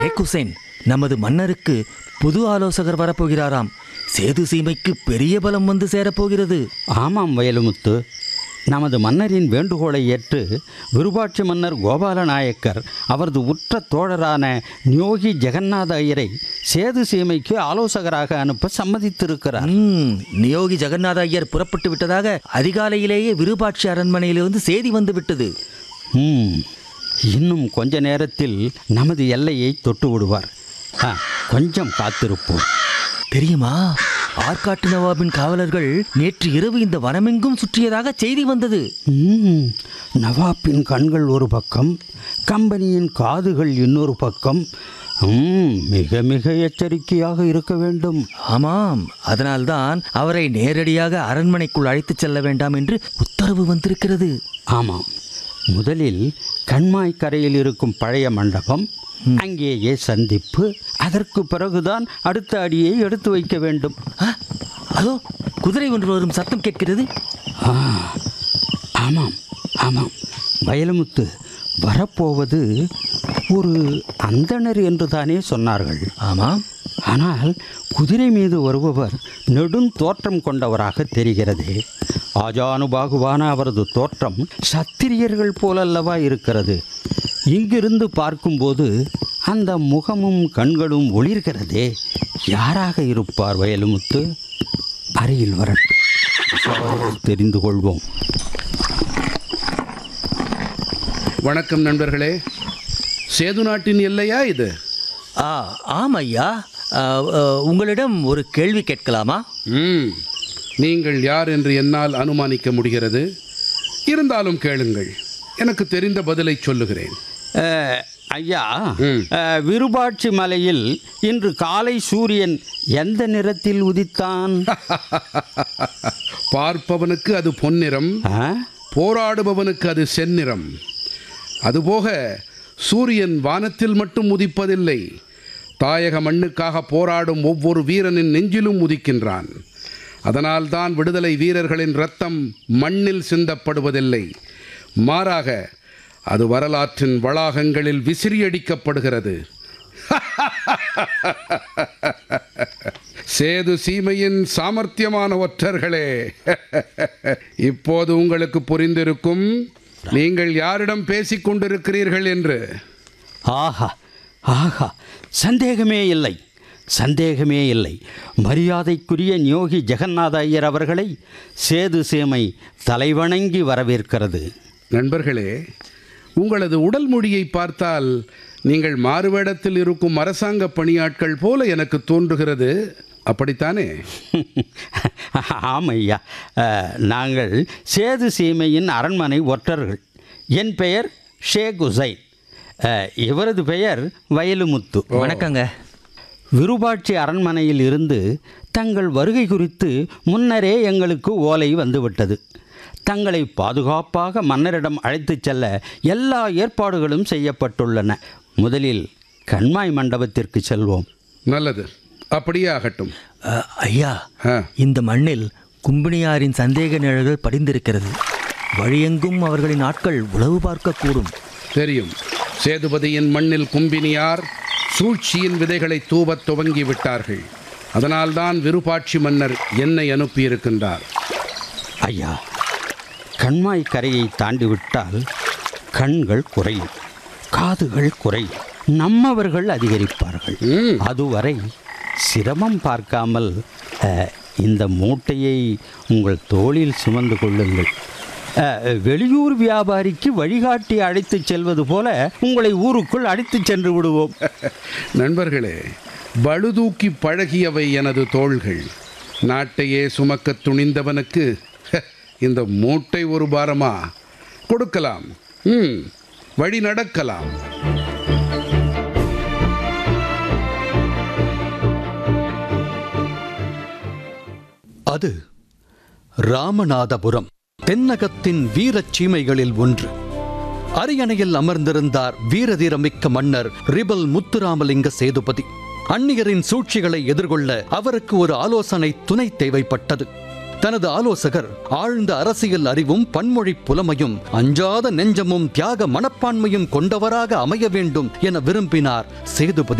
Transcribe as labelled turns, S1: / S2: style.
S1: ஷேக் ஹுசைன் நமது மன்னருக்கு புது ஆலோசகர் வரப்போகிறாராம் சேது சீமைக்கு பெரிய பலம் வந்து சேரப்போகிறது
S2: ஆமாம் வயலுமுத்து நமது மன்னரின் வேண்டுகோளை ஏற்று விருபாட்சி மன்னர் கோபால நாயக்கர் அவரது உற்ற தோழரான நியோகி ஜெகநாத ஐயரை சேது சீமைக்கு ஆலோசகராக அனுப்ப சம்மதித்திருக்கிறார்
S1: ம், நியோகி ஜெகநாத ஐயர் புறப்பட்டு விட்டதாக அதிகாலையிலேயே விருபாட்சி அரண்மனையிலிருந்து செய்தி வந்து விட்டது
S2: ம், இன்னும் கொஞ்ச நேரத்தில் நமது எல்லையை தொட்டு விடுவார் ஆ, கொஞ்சம் காத்திருப்போம்
S1: தெரியுமா ஆற்காட்டு நவாபின் காவலர்கள் நேற்று இரவு இந்த வனமெங்கும் சுற்றியதாக செய்தி வந்தது
S2: ம், நவாப்பின் கண்கள் ஒரு பக்கம் கம்பெனியின் காதுகள் இன்னொரு பக்கம் ம், மிக மிக எச்சரிக்கையாக இருக்க வேண்டும்
S1: ஆமாம் அதனால்தான் அவரை நேரடியாக அரண்மனைக்குள் அழைத்துச் செல்ல வேண்டாம் என்று உத்தரவு வந்திருக்கிறது
S2: ஆமாம் முதலில் கண்மாய் கரையில் இருக்கும் பழைய மண்டபம் அங்கேயே சந்திப்பு அதற்கு பிறகுதான் அடுத்த அடியை எடுத்து வைக்க வேண்டும்
S1: ஆ, அதோ குதிரை ஒன்று வரும் சத்தம் கேட்கிறது
S2: ஆ, ஆமாம் ஆமாம் வயலமுத்து வரப்போவது ஒரு அந்தணர் என்று தானே சொன்னார்கள்
S1: ஆமாம்
S2: ஆனால் குதிரை மீது வருபவர் நெடும் தோற்றம் கொண்டவராக தெரிகிறதே ஆஜானுபாகுவான அவரது தோற்றம் சத்திரியர்கள் போலல்லவா இருக்கிறது இங்கிருந்து பார்க்கும்போது அந்த முகமும் கண்களும் ஒளிர்கிறதே யாராக இருப்பார் வயலுமுத்து அருகில் வரட்டும் விசாரித்து தெரிந்து கொள்வோம்
S3: வணக்கம் நண்பர்களே சேது நாட்டின் எல்லையா இது
S1: ஆ ஆம் ஐயா ஆ, ஆ, உங்களிடம் ஒரு கேள்வி கேட்கலாமா
S3: ம் நீங்கள் யார் என்று என்னால் அனுமானிக்க முடிகிறது இருந்தாலும் கேளுங்கள் எனக்கு தெரிந்த பதிலை சொல்லுகிறேன்
S2: அஹ், ஐயா
S3: ம்.
S2: அஹ், விருபாட்சி மலையில் இன்று காலை சூரியன் எந்த நிறத்தில் உதித்தான்
S3: பார்ப்பவனுக்கு அது பொன்னிறம்
S2: ஆ?
S3: போராடுபவனுக்கு அது செந்நிறம் அதுபோக சூரியன் வானத்தில் மட்டும் உதிப்பதில்லை தாயக மண்ணுக்காக போராடும் ஒவ்வொரு வீரனின் நெஞ்சிலும் உதிக்கின்றான் அதனால்தான் விடுதலை வீரர்களின் ரத்தம் மண்ணில் சிந்தப்படுவதில்லை மாறாக அது வரலாற்றின் வளாகங்களில் விசிறியடிக்கப்படுகிறது சேது சீமையின் சாமர்த்தியமான ஒற்றர்களே இப்போது உங்களுக்கு புரிந்திருக்கும் நீங்கள் யாரிடம் பேசிக் கொண்டிருக்கிறீர்கள் என்று
S2: ஆஹா ஆஹா சந்தேகமே இல்லை சந்தேகமே இல்லை மரியாதைக்குரிய ஞோகி ஜெகநாத ஐயர் அவர்களை சேது சேமை தலைவணங்கி வரவேற்கிறது
S3: நண்பர்களே உங்களது உடல் மொழியை பார்த்தால் நீங்கள் மாறுவேடத்தில் இருக்கும் அரசாங்க பணியாட்கள் போல எனக்கு தோன்றுகிறது அப்படித்தானே
S2: ஆம் ஐயா அஹ், நாங்கள் சேது சீமையின் அரண்மனை ஒற்றர்கள் என் பெயர் ஷேக் உசைன் அஹ், இவரது பெயர் வயலுமுத்து
S1: வணக்கங்க
S2: விருபாட்சி அரண்மனையில் இருந்து தங்கள் வருகை குறித்து முன்னரே எங்களுக்கு ஓலை வந்துவிட்டது தங்களை பாதுகாப்பாக மன்னரிடம் அழைத்துச் செல்ல எல்லா ஏற்பாடுகளும் செய்யப்பட்டுள்ளன முதலில் கண்மாய் மண்டபத்திற்கு செல்வோம்
S3: நல்லது அப்படியே ஆகட்டும்
S1: ஆ, ஐயா
S3: ஆ,
S1: இந்த மண்ணில் கும்பினியாரின் சந்தேக நிழல்கள் படிந்திருக்கிறது வழியெங்கும் அவர்களின் ஆட்கள் உளவு பார்க்கக்கூடும்
S3: தெரியும் சேதுபதியின் மண்ணில் கும்பினியார் சூழ்ச்சியின் விதைகளை தூவத் துவங்கி விட்டார்கள் அதனால்தான் விருப்பாட்சி மன்னர் என்னை அனுப்பியிருக்கின்றார்
S2: ஐயா கண்மாய் கரையை தாண்டி விட்டால் கண்கள் குறையும் காதுகள் குறையும் நம்மவர்கள் அதிகரிப்பார்கள்
S3: ம்.
S2: அதுவரை சிரமம் பார்க்காமல் அஹ், இந்த மூட்டையை உங்கள் தோளில் சுமந்து கொள்ளுங்கள் அஹ், வெளியூர் வியாபாரிக்கு வழிகாட்டி அழைத்துச் செல்வது போல உங்களை ஊருக்குள் அழைத்துச் சென்று விடுவோம்
S3: நண்பர்களே பழுதூக்கி பழகியவை எனது தோள்கள் நாட்டையே சுமக்கத் துணிந்தவனுக்கு ஹ, இந்த மூட்டை ஒரு பாரமா கொடுக்கலாம் ம் வழி நடக்கலாம்
S4: அது ராமநாதபுரம் தென்னகத்தின் வீரச் சீமைகளில் ஒன்று அரியணையில் அமர்ந்திருந்தார் வீரதீரமிக்க மன்னர் ரிபல் முத்துராமலிங்க சேதுபதி அந்நியரின் சூழ்ச்சிகளை எதிர்கொள்ள அவருக்கு ஒரு ஆலோசனை துணை தேவைப்பட்டது தனது ஆலோசகர் ஆழ்ந்த அரசியல் அறிவும் பன்மொழி புலமையும் அஞ்சாத நெஞ்சமும் தியாக மனப்பான்மையும் கொண்டவராக அமைய வேண்டும் என விரும்பினார் சேதுபதி